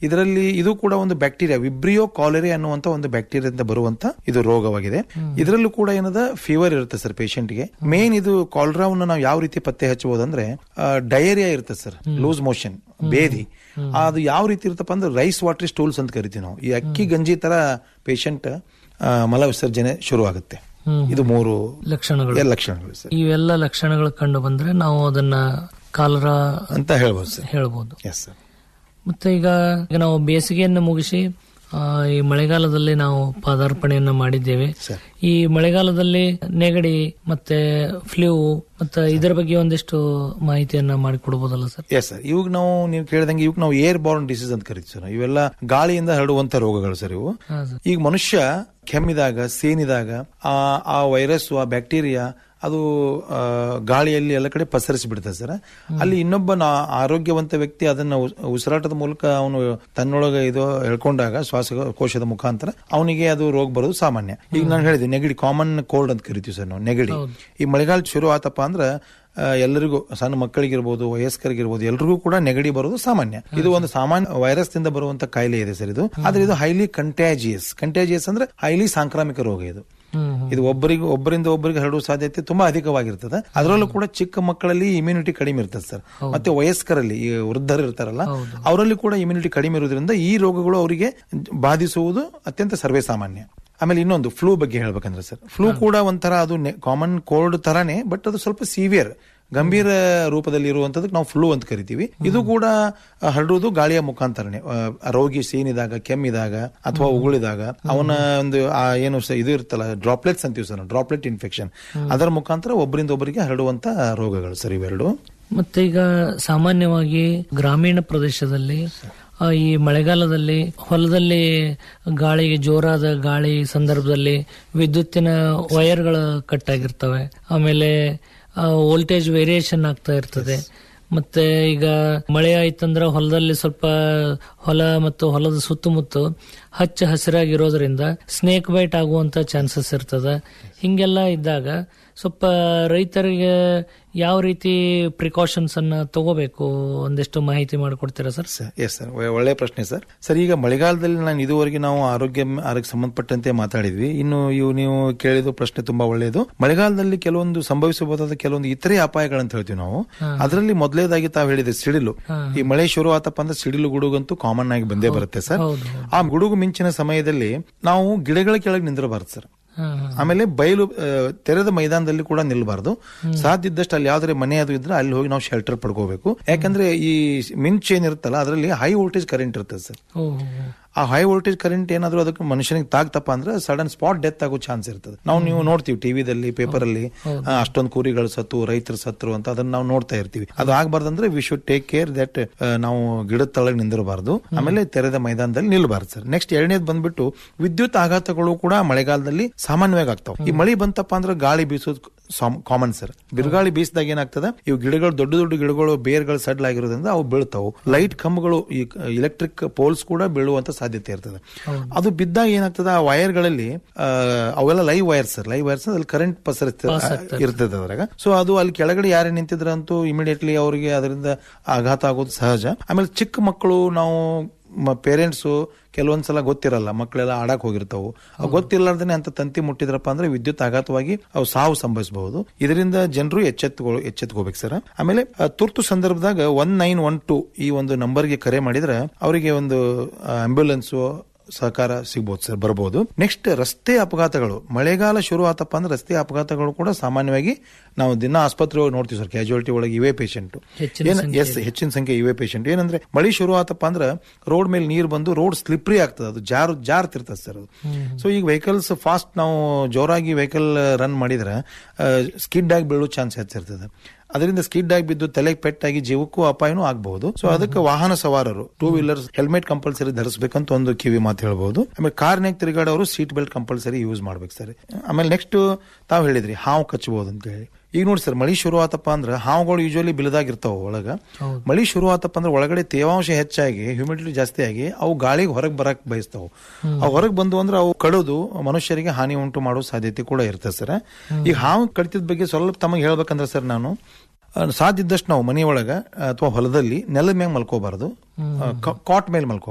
ಇದರಲ್ಲಿ ಇದು ಕೂಡ ಒಂದು ಬ್ಯಾಕ್ಟೀರಿಯಾ ವಿಬ್ರಿಯೋ ಕಾಲರಿ ಅನ್ನುವಂತ ಒಂದು ಬ್ಯಾಕ್ಟೀರಿಯಾದಿಂದ ಬರುವಂತ ಇದು ರೋಗವಾಗಿದೆ ಇದರಲ್ಲೂ ಕೂಡ ಏನದ ಫೀವರ್ ಇರುತ್ತೆ ಸರ್ ಗೆ ಮೇನ್ ಇದು ಕಾಲ್ರಾವನ್ನು ನಾವು ಯಾವ ರೀತಿ ಪತ್ತೆ ಹಚ್ಚಬಹುದು ಅಂದ್ರೆ ಡಯೇರಿಯಾ ಇರುತ್ತೆ ಸರ್ ಲೂಸ್ ಮೋಷನ್ ಬೇದಿ ಅದು ಯಾವ ರೀತಿ ಇರುತ್ತಪ್ಪ ಅಂದ್ರೆ ರೈಸ್ ವಾಟರ್ ಸ್ಟೂಲ್ಸ್ ಅಂತ ಕರಿತೀವಿ ನಾವು ಈ ಅಕ್ಕಿ ಗಂಜಿ ತರ ಪೇಷಂಟ್ ಮಲ ವಿಸರ್ಜನೆ ಶುರು ಆಗುತ್ತೆ ಹ್ಮ್. ಇದು ಮೂರು ಲಕ್ಷಣಗಳು ಎಲ್ಲ ಲಕ್ಷಣಗಳು ಸರ್ ಇವೆಲ್ಲ ಲಕ್ಷಣಗಳು ಕಂಡು ಬಂದ್ರೆ ನಾವು ಅದನ್ನ ಕಾಲರ ಅಂತ ಹೇಳ್ಬೋದು ಸರ್ ಹೇಳ್ಬೋದು ಎಸ್ ಸರ್ ಮತ್ತೆ ಈಗ ಈಗ ನಾವು ಬೇಸಿಗೆಯನ್ನು ಮುಗಿಸಿ ಆ, ಈ ಮಳೆಗಾಲದಲ್ಲಿ ನಾವು ಪಾದಾರ್ಪಣೆಯನ್ನ ಮಾಡಿದ್ದೇವೆ ಸರ್ ಈ ಮಳೆಗಾಲದಲ್ಲಿ ನೆಗಡಿ ಮತ್ತೆ ಫ್ಲೂ ಮತ್ತೆ ಇದರ ಬಗ್ಗೆ ಒಂದಿಷ್ಟು ಮಾಹಿತಿಯನ್ನ ಮಾಡಿಕೊಡ್ಬೋದಲ್ಲ ಸರ್ ಎಸ್ ಸರ್ ಇವಾಗ ನಾವು ನೀವು ಕೇಳಿದಂಗೆ ಇವಾಗ ನಾವು ಏರ್ ಬಾರ್ನ್ ಡಿಸೀಸ್ ಅಂತ ಕರಿತೀವಿ ಸರ್ ಇವೆಲ್ಲ ಗಾಳಿಯಿಂದ ಹರಡುವಂತ ರೋಗಗಳು ಸರ್ ಇವು ಹಾ ಸರ್ ಈಗ ಮನುಷ್ಯ ಕೆಮ್ಮಿದಾಗ ಸೇನಿದಾಗ ಆ ಆ ವೈರಸ್ ಆ ಬ್ಯಾಕ್ಟೀರಿಯಾ ಅದು ಆ, ಗಾಳಿಯಲ್ಲಿ ಎಲ್ಲ ಕಡೆ ಪಸರಿಸಿ ಬಿಡ್ತದೆ ಸರ್ ಅಲ್ಲಿ ಇನ್ನೊಬ್ಬ ನಾ- ಆರೋಗ್ಯವಂತ ವ್ಯಕ್ತಿ ಅದನ್ನ ಉಸ್- ಉಸಿರಾಟದ ಮೂಲಕ ಅವನು ತನ್ನೊಳಗೆ ಇದು ಹೇಳ್ಕೊಂಡಾಗ ಶ್ವಾಸಕೋಶದ ಮುಖಾಂತರ ಅವನಿಗೆ ಅದು ರೋಗ ಬರೋದು ಸಾಮಾನ್ಯ ಈಗ ನಾನು ಹೇಳಿದೆ ನೆಗಡಿ ಕಾಮನ್ ಕೋಲ್ಡ್ ಅಂತ ಕರಿತೀವಿ ಸರ್ ನಾವು ನೆಗಡಿ ಈ ಮಳೆಗಾಲ ಶುರು ಆತಪ್ಪ ಅಂದ್ರೆ ಆ, ಎಲ್ಲರಿಗೂ ಸಣ್ಣ ಮಕ್ಕಳಿಗಿರ್ಬೋದು ವಯಸ್ಕರಿಗಿರ್ಬೋದು ಎಲ್ರಿಗೂ ಕೂಡ ನೆಗಡಿ ಬರೋದು ಸಾಮಾನ್ಯ ಇದು ಒಂದು ಸಾಮಾನ್ಯ ವೈರಸ್ ದಿಂದ ಬರುವಂತ ಕಾಯಿಲೆ ಇದೆ ಸರ್ ಇದು ಆದ್ರೆ ಇದು ಹೈಲಿ ಕಂಟ್ಯಾಜಿಯಸ್ ಕಂಟ್ಯಾಜಿಯಸ್ ಅಂದ್ರೆ ಹೈಲಿ ಸಾಂಕ್ರಾಮಿಕ ರೋಗ ಇದು ಹ್ಮ್ ಇದು ಒಬ್ಬರಿಗೆ ಒಬ್ಬರಿಂದ ಒಬ್ಬರಿಗೆ ಹರಡುವ ಸಾಧ್ಯತೆ ತುಂಬಾ ಅಧಿಕವಾಗಿರ್ತದೆ ಅದರಲ್ಲೂ ಕೂಡ ಚಿಕ್ಕ ಮಕ್ಕಳಲ್ಲಿ ಇಮ್ಯುನಿಟಿ ಕಡಿಮೆ ಇರ್ತದೆ ಸರ್ ಮತ್ತೆ ವಯಸ್ಕರಲ್ಲಿ ಈ ವೃದ್ಧರು ಇರ್ತಾರಲ್ಲ ಅವರಲ್ಲಿ ಕೂಡ ಇಮ್ಯುನಿಟಿ ಕಡಿಮೆ ಇರೋದ್ರಿಂದ ಈ ರೋಗಗಳು ಅವರಿಗೆ ಬಾಧಿಸುವುದು ಅತ್ಯಂತ ಸರ್ವೇ ಸಾಮಾನ್ಯ ಆಮೇಲೆ ಇನ್ನೊಂದು ಫ್ಲೂ ಬಗ್ಗೆ ಹೇಳ್ಬೇಕಂದ್ರೆ ಸರ್ ಫ್ಲೂ ಕೂಡ ಒಂಥರ ಅದು ಕಾಮನ್ ಕೋಲ್ಡ್ ತರಾನೇ ಬಟ್ ಅದು ಸ್ವಲ್ಪ ಸಿವಿಯರ್ ಗಂಭೀರ ರೂಪದಲ್ಲಿ ಇರುವಂತದಕ್ಕೆ ನಾವು ಫ್ಲೂ ಅಂತ ಕರಿತೀವಿ ಇದು ಕೂಡ ಆ, ಹರಡುವುದು ಗಾಳಿಯ ಮುಖಾಂತರನೇ ಆ, ರೋಗಿ ಸೀನಿದಾಗ ಕೆಮ್ಮಿದಾಗ ಅಥವಾ ಉಗುಳಿದಾಗ ಅವನ ಒಂದು ಆ ಏನು ಸ- ಇದು ಇರ್ತಲ್ಲ ಡ್ರಾಪ್ಲೆಟ್ಸ್ ಅಂತೀವಿ ಸರ್ ಡ್ರಾಪ್ಲೆಟ್ ಇನ್ಫೆಕ್ಷನ್ ಅದರ ಮುಖಾಂತರ ಒಬ್ಬರಿಂದ ಒಬ್ಬರಿಗೆ ಹರಡುವಂತ ರೋಗಗಳು ಸರ್ ಇವೆರಡು ಮತ್ತೆ ಈಗ ಸಾಮಾನ್ಯವಾಗಿ ಗ್ರಾಮೀಣ ಪ್ರದೇಶದಲ್ಲಿ ಆ, ಈ ಮಳೆಗಾಲದಲ್ಲಿ ಹೊಲದಲ್ಲಿ ಗಾಳಿಗೆ ಜೋರಾದ ಗಾಳಿ ಸಂದರ್ಭದಲ್ಲಿ ವಿದ್ಯುತ್ತಿನ ವೈರ್ಗಳು ಕಟ್ ಆಗಿರ್ತವೆ ಆಮೇಲೆ ವೋಲ್ಟೇಜ್ ವೇರಿಯೇಷನ್ ಆಗ್ತಾ ಇರ್ತದೆ ಮತ್ತೆ ಈಗ ಮಳೆ ಆಯ್ತಂದ್ರೆ ಹೊಲದಲ್ಲಿ ಸ್ವಲ್ಪ ಹೊಲ ಮತ್ತು ಹೊಲದ ಸುತ್ತಮುತ್ತ ಹಚ್ಚ ಹಸಿರಾಗಿರೋದ್ರಿಂದ ಸ್ನೇಕ್ ಬೈಟ್ ಆಗುವಂತ ಚಾನ್ಸಸ್ ಇರ್ತದೆ ಹಿಂಗೆಲ್ಲ ಇದ್ದಾಗ ಸ್ವಲ್ಪ ರೈತರಿಗೆ ಯಾವ ರೀತಿ ಪ್ರಿಕಾಷನ್ಸ್ ಅನ್ನ ತಗೋಬೇಕು ಒಂದಿಷ್ಟು ಮಾಹಿತಿ ಮಾಡಿಕೊಡ್ತೀರಾ ಸರ್ ಎಸ್ ಸರ್ ಒಳ್ಳೆ ಪ್ರಶ್ನೆ ಸರ್ ಸರ್ ಈಗ ಮಳೆಗಾಲದಲ್ಲಿ ನಾನು ಇದುವರೆಗೆ ನಾವು ಆರೋಗ್ಯ ಆರೋಗ್ಯ ಸಂಬಂಧಪಟ್ಟಂತೆ ಮಾತಾಡಿದ್ವಿ ಇನ್ನು ಇವು ನೀವು ಕೇಳಿದ ಪ್ರಶ್ನೆ ತುಂಬಾ ಒಳ್ಳೆಯದು ಮಳೆಗಾಲದಲ್ಲಿ ಕೆಲವೊಂದು ಸಂಭವಿಸಬಹುದಾದ ಕೆಲವೊಂದು ಇತರೆ ಅಪಾಯಗಳಂತ ಹೇಳ್ತೀವಿ ನಾವು ಅದರಲ್ಲಿ ಮೊದಲೇದಾಗಿ ತಾವು ಹೇಳಿದ್ರೆ ಸಿಡಿಲು ಈ ಮಳೆ ಶುರು ಆತಪ್ಪ ಅಂದ್ರೆ ಸಿಡಿಲು ಗುಡುಗಂತೂ ಕಾಮನ್ ಆಗಿ ಬಂದೇ ಬರುತ್ತೆ ಸರ್ ಹೌದು ಆ ಗುಡುಗು ಮಿಂಚಿನ ಸಮಯದಲ್ಲಿ ನಾವು ಗಿಡಗಳ ಕೆಳಗೆ ನಿಂದಿರಬಾರ್ದು ಸರ್ ಹಾ, ಹಾ. ಆಮೇಲೆ ಬಯಲು ಆ, ತೆರೆದ ಮೈದಾನದಲ್ಲಿ ಕೂಡ ನಿಲ್ಲಬಾರ್ದು ಸಾಧ್ಯ ಇದ್ದಷ್ಟು ಅಲ್ಲಿ ಯಾವ್ದಾರೆ ಮನೆ ಅದು ಇದ್ರೆ ಅಲ್ಲಿ ಹೋಗಿ ನಾವು ಶೆಲ್ಟರ್ ಪಡ್ಕೋಬೇಕು ಯಾಕಂದ್ರೆ ಈ ಮಿಂಚ್ ಏನಿರುತ್ತಲ್ಲ ಅದರಲ್ಲಿ ಹೈ ವೋಲ್ಟೇಜ್ ಕರೆಂಟ್ ಇರ್ತದೆ ಸರ್ ಓ, ಓ, ಓ. ಆ ಹೈ ವೋಲ್ಟೇಜ್ ಕರೆಂಟ್ ಏನಾದ್ರು ಅದಕ್ಕೆ ಮನುಷ್ಯನಿಗೆ ತಾಗ್ತಪ್ಪ ಅಂದ್ರೆ ಸಡನ್ ಸ್ಪಾಟ್ ಡೆತ್ ಆಗೋ ಚಾನ್ಸ್ ಇರ್ತದೆ ನಾವು ನೀವು ನೋಡ್ತೀವಿ ಟಿವಿದಲ್ಲಿ ಪೇಪರ್ ಅಲ್ಲಿ ಆ, ಅಷ್ಟೊಂದು ಕುರಿಗಳು ಸತ್ತು ರೈತರು ಸತ್ರು ಅಂತ ಅದನ್ನ ನಾವು ನೋಡ್ತಾ ಇರ್ತೀವಿ ಅದು ಆಗ್ಬಾರ್ದಂದ್ರೆ we should take care that ನಾವು ಗಿಡದ ತಳಗೆ ನಿಂದಿರಬಾರ್ದು ಆಮೇಲೆ ತೆರೆದ ಮೈದಾನದಲ್ಲಿ ನಿಲ್ಬಾರ್ದು ಸರ್ ನೆಕ್ಸ್ಟ್ ಎರಡನೇದು ಬಂದ್ಬಿಟ್ಟು ವಿದ್ಯುತ್ ಆಘಾತಗಳು ಕೂಡ ಮಳೆಗಾಲದಲ್ಲಿ ಸಾಮಾನ್ಯವಾಗಿ ಆಗ್ತಾವ ಈ ಮಳೆ ಬಂತಪ್ಪ ಅಂದ್ರೆ ಗಾಳಿ ಬೀಸೋದು ಕಾಮನ್ ಸರ್ ಬಿರುಗಾಳಿ ಬೀಸಿದಾಗ ಏನಾಗ್ತದೆ ಇವು ಗಿಡಗಳು ದೊಡ್ಡ ದೊಡ್ಡ ಗಿಡಗಳು ಬೇರ್ಗಳು ಸಡ್ಲ್ ಆಗಿರೋದ್ರಿಂದ ಅವು ಬೀಳ್ತಾವು ಲೈಟ್ ಕಂಬಗಳು ಈ ಇಲೆಕ್ಟ್ರಿಕ್ ಪೋಲ್ಸ್ ಕೂಡ ಬೀಳುವಂತ ಸಾಧ್ಯತೆ ಇರ್ತದೆ ಅದು ಬಿದ್ದಾಗ ಏನಾಗ್ತದೆ ಆ ವೈರ್ಗಳಲ್ಲಿ ಆ, ಅವೆಲ್ಲ live wires sir live wires ಅಲ್ಲಿ ಕರೆಂಟ್ ಪಸರಿಸ್ತದೆ ಇರ್ತದೆ ಅದ್ರಾಗ ಸೊ ಅದು ಅಲ್ಲಿ ಕೆಳಗಡೆ ಯಾರೇ ನಿಂತಿದ್ರಂತೂ ಇಮಿಡಿಯೇಟ್ಲಿ ಅವರಿಗೆ ಅದರಿಂದ ಆಘಾತ ಆಗೋದು ಸಹಜ ಆಮೇಲೆ ಚಿಕ್ಕ ಮಕ್ಕಳು ನಾವು ಪೇರೆಂಟ್ಸ್ ಕೆಲವೊಂದ್ಸಲ ಗೊತ್ತಿರಲ್ಲ ಮಕ್ಕಳೆಲ್ಲ ಆಡಕ್ ಹೋಗಿರ್ತಾವು ಅವು ಗೊತ್ತಿರ್ಲಾರ್ದೇನೆ ಅಂತ ತಂತಿ ಮುಟ್ಟಿದ್ರಪ್ಪ ಅಂದ್ರೆ ವಿದ್ಯುತ್ ಆಘಾತವಾಗಿ ಅವು ಸಾವು ಸಂಭವಿಸಬಹುದು ಇದರಿಂದ ಜನರು ಎಚ್ಚೆತ್ಕೊ ಎಚ್ಚೆತ್ಕೋಬೇಕು ಸರ್ ಆಮೇಲೆ ಆ, ತುರ್ತು ಸಂದರ್ಭದಾಗ ಒನ್ ನೈನ್ ಒನ್ ಟು ಈ ಒಂದು ನಂಬರ್ಗೆ ಕರೆ ಮಾಡಿದ್ರೆ ಅವರಿಗೆ ಒಂದು ಆಂಬ್ಯುಲೆನ್ಸ್ ಸಹಕಾರ ಸಿಗ್ಬೋದು ಸರ್ ಬರ್ಬೋದು ನೆಕ್ಸ್ಟ್ ರಸ್ತೆ ಅಪಘಾತಗಳು ಮಳೆಗಾಲ ಶುರು ಆತಪ್ಪ ಅಂದ್ರೆ ರಸ್ತೆ ಅಪಘಾತಗಳು ಕೂಡ ಸಾಮಾನ್ಯವಾಗಿ ನಾವು ದಿನ ಆಸ್ಪತ್ರೆ ಒಳಗೆ ನೋಡ್ತೀವಿ ಸರ್ ಕ್ಯಾಜುಯಾಲಿಟಿ ಒಳಗೆ ಇವೇ ಪೇಷಂಟ್ ಹೆಚ್ಚಿನ ಎಸ್ ಹೆಚ್ಚಿನ ಸಂಖ್ಯೆ ಇವೇ ಪೇಷಂಟ್ ಏನಂದ್ರೆ ಮಳೆ ಶುರು ಆತಪ್ಪ ಅಂದ್ರೆ ರೋಡ್ ಮೇಲೆ ನೀರು ಬಂದು ರೋಡ್ ಸ್ಲಿಪ್ರಿ ಆಗ್ತದೆ ಅದು ಜಾರ್ ಜಾರ್ತಿರ್ತದೆ ಸರ್ ಅದು ಸೊ ಈಗ ವೆಹಿಕಲ್ಸ್ ಫಾಸ್ಟ್ ನಾವು ಜೋರಾಗಿ ವೆಹಿಕಲ್ ರನ್ ಮಾಡಿದ್ರೆ ಸ್ಕಿಡ್ ಆಗಿ ಬೀಳೋ ಚಾನ್ಸ್ ಹೆಚ್ಚಿರ್ತದೆ ಅದರಿಂದ ಸ್ಕಿಡ್ ಆಗಿ ಬಿದ್ದು ತಲೆಗೆ ಪೆಟ್ಟಾಗಿ ಜೀವಕ್ಕೂ ಅಪಾಯನೂ ಆಗಬಹುದು ಸೊ ಅದಕ್ಕೆ ವಾಹನ ಸವಾರರು ಟೂ ವೀಲರ್ಸ್ ಹೆಲ್ಮೆಟ್ ಕಂಪಲ್ಸರಿ ಧರಿಸಬೇಕಂತ ಒಂದು ಕಿವಿ ಮಾತು ಹೇಳ್ಬಹುದು ಆಮೇಲೆ ಕಾರ್ನಾಗ ತಿರುಗಾಡೋರು ಸೀಟ್ ಬೆಲ್ಟ್ ಕಂಪಲ್ಸರಿ ಯೂಸ್ ಮಾಡ್ಬೇಕು ಸರ್ ಆಮೇಲೆ ನೆಕ್ಸ್ಟ್ ತಾವು ಹೇಳಿದ್ರಿ ಹಾವು ಕಚ್ಚಬಹುದು ಅಂತ ಹೇಳಿ ಈಗ ನೋಡಿ ಸರ್ ಮಳಿ ಶುರು ಆತಪ್ಪ ಅಂದ್ರೆ ಹಾವುಗಳು ಯೂಶಲಿ ಬಿಲದಾಗಿರ್ತಾವ ಒಳಗ ಮಳಿ ಶುರು ಆತಪ್ಪ ಅಂದ್ರೆ ಒಳಗಡೆ ತೇವಾಂಶ ಹೆಚ್ಚಾಗಿ ಹ್ಯೂಮಿಡಿಟಿ ಜಾಸ್ತಿ ಆಗಿ ಅವು ಗಾಳಿಗೆ ಹೊರಗೆ ಬರಕ್ ಬಯಸ್ತಾವು ಅವು ಹೊರಗೆ ಬಂದು ಅಂದ್ರೆ ಅವು ಕಡಿದು ಮನುಷ್ಯರಿಗೆ ಹಾನಿ ಉಂಟು ಮಾಡೋ ಸಾಧ್ಯತೆ ಕೂಡ ಇರ್ತದೆ ಸರ್ ಈ ಹಾವು ಕಡಿತದ ಬಗ್ಗೆ ಸ್ವಲ್ಪ ತಮಗೆ ಹೇಳ್ಬೇಕಂದ್ರೆ ಸರ್ ನಾನು ಆ, ಸಾಧ್ಯ ಇದ್ದಷ್ಟು ನಾವು ಮನೆಯೊಳಗ ಅಥವಾ ಹೊಲದಲ್ಲಿ ನೆಲದ ಮ್ಯಾಗ ಮಲ್ಕೋಬಾರದು ಕಾಟ್ ಮೇಲೆ ಮಲ್ಕೋ